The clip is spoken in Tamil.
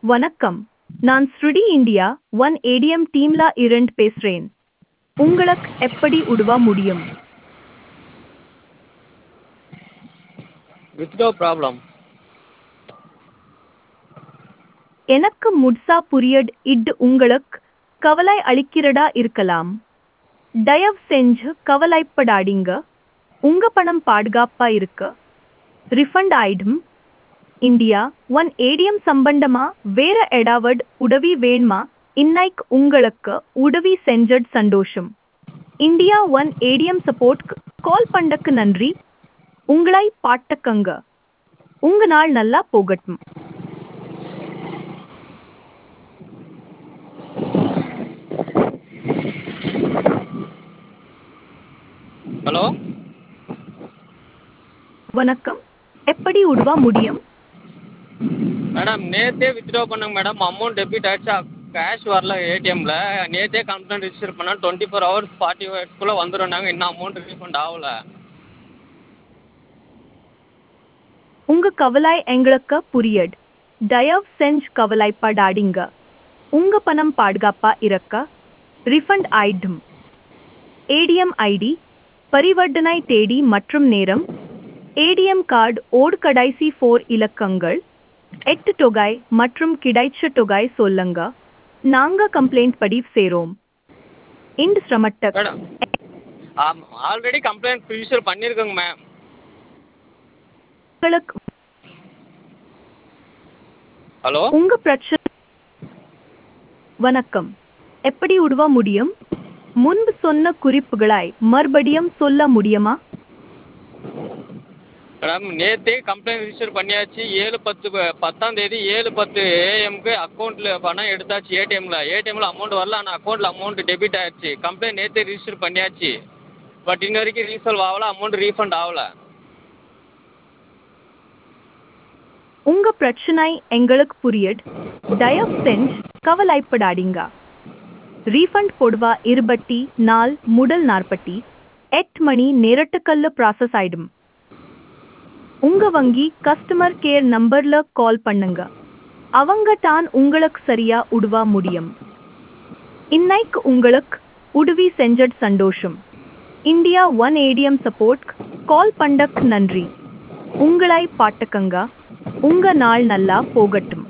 வணக்கம் நான் ஸ்ருடி இந்தியா ஒன் ஏடிஎம் டீம்ல இருந்து பேசுறேன் உங்களுக்கு எப்படி உதவ முடியும் withdraw problem எனக்கு முட்சா புரியட் இட் உங்களுக்கு கவலை அளிக்கிறதா இருக்கலாம் தயவு செஞ்சு கவலைப்படாதீங்க உங்க பணம் பாதுகாப்பா இருக்கு ரிஃபண்ட் ஆயிடும் இந்தியா ஒன் ஏடிஎம் சம்பந்தமா வேற ஏதாவது உதவி வேணுமா இன்னைக்கு உங்களுக்கு உதவி செஞ்சது சந்தோஷம் India one ATM support call பண்ணக்கு நன்றி உங்களை பாட்டக்கங்க உங்க நாள் நல்லா போகட்டும் ஹலோ வணக்கம் எப்படி உதவ முடியும் மேடம் நேற்றே வித்ட்ரா பண்ணேங்க மேடம் அமௌண்ட் டெபிட் ஆகிடுச்சு கேஷ் வரல ஏடிஎம்மில் நேற்றே கம்ப்ளைண்ட் ரிஜிஸ்டர் பண்ணேன் டுவெண்ட்டி ஃபோர் ஹவர்ஸ் ஃபார்ட்டி ஹவர்ஸ்க்குள்ளே வந்துடும்னாங்க இன்னும் அமௌண்ட் ரீஃபண்ட் ஆகல உங்க கவலை எங்களுக்கு புரியட் தயவு செஞ்சு கவலைப்படாதீங்க உங்க பணம் பாதுகாப்பா இருக்க ரிஃபண்ட் ஆயிடும் ஏடிஎம் ஐடி பரிவர்த்தனை தேதி மற்றும் நேரம் ஏடிஎம் கார்டு ஓடு கடைசி ஃபோர் இலக்கங்கள் எட்டு தொகை மற்றும் கிடைச்ச தொகை சொல்லுங்க நாங்க கம்ப்ளைண்ட் பதிவு செய்றோம் இந்த சிரமத்தை மேடம் ஆல்ரெடி கம்ப்ளைண்ட் ரிஜிஸ்டர் பண்ணியிருக்கேங்க மேம் உங்களுக்கு ஹலோ உங்க பிரச்சனை வணக்கம் எப்படி உதவ முடியும் முன்பு சொன்ன குறிப்புகளாய் மறுபடியும் சொல்ல முடியுமா மேடம் நேற்றே கம்ப்ளைண்ட் ரிஜிஸ்டர் பண்ணியாச்சு ஏழு பத்து ப- பத்தாம் தேதி ஏழு பத்து ஏஎம்க்கு அக்கௌண்ட்டில் பணம் எடுத்தாச்சு ஏடிஎம்மில் ஏடிஎம்மில் அமௌண்ட் வரல ஆனால் அக்கௌண்ட்டில் அமௌண்ட் டெபிட் ஆயிடுச்சு கம்ப்ளைண்ட் நேற்றே ரிஜிஸ்டர் பண்ணியாச்சு பட் இன்ன வரைக்கும் ரீசால்வ் ஆகல அமௌண்ட் ரீஃபண்ட் ஆகல உங்க பிரச்சனை எங்களுக்கு புரியட் தயவு செஞ்சு கவலைப்படாதீங்க ரீஃபண்ட் கொடுவா இருபத்தி நாள் முதல் நாற்பத்தி எட்டு மணி நேரட்டுக்கல்ல ப்ராசஸ் ஆயிடும் உங்க வங்கி கஸ்டமர் கேர் நம்பர்ல கால் பண்ணுங்க அவங்க தான் உங்களுக்கு சரியா உதவ முடியும் இன்னைக்கு உங்களுக்கு உதவி செஞ்சது சந்தோஷம் India one ATM support call பண்ணக்கு நன்றி உங்களை பாட்டுக்கங்க உங்க நாள் நல்லா போகட்டும்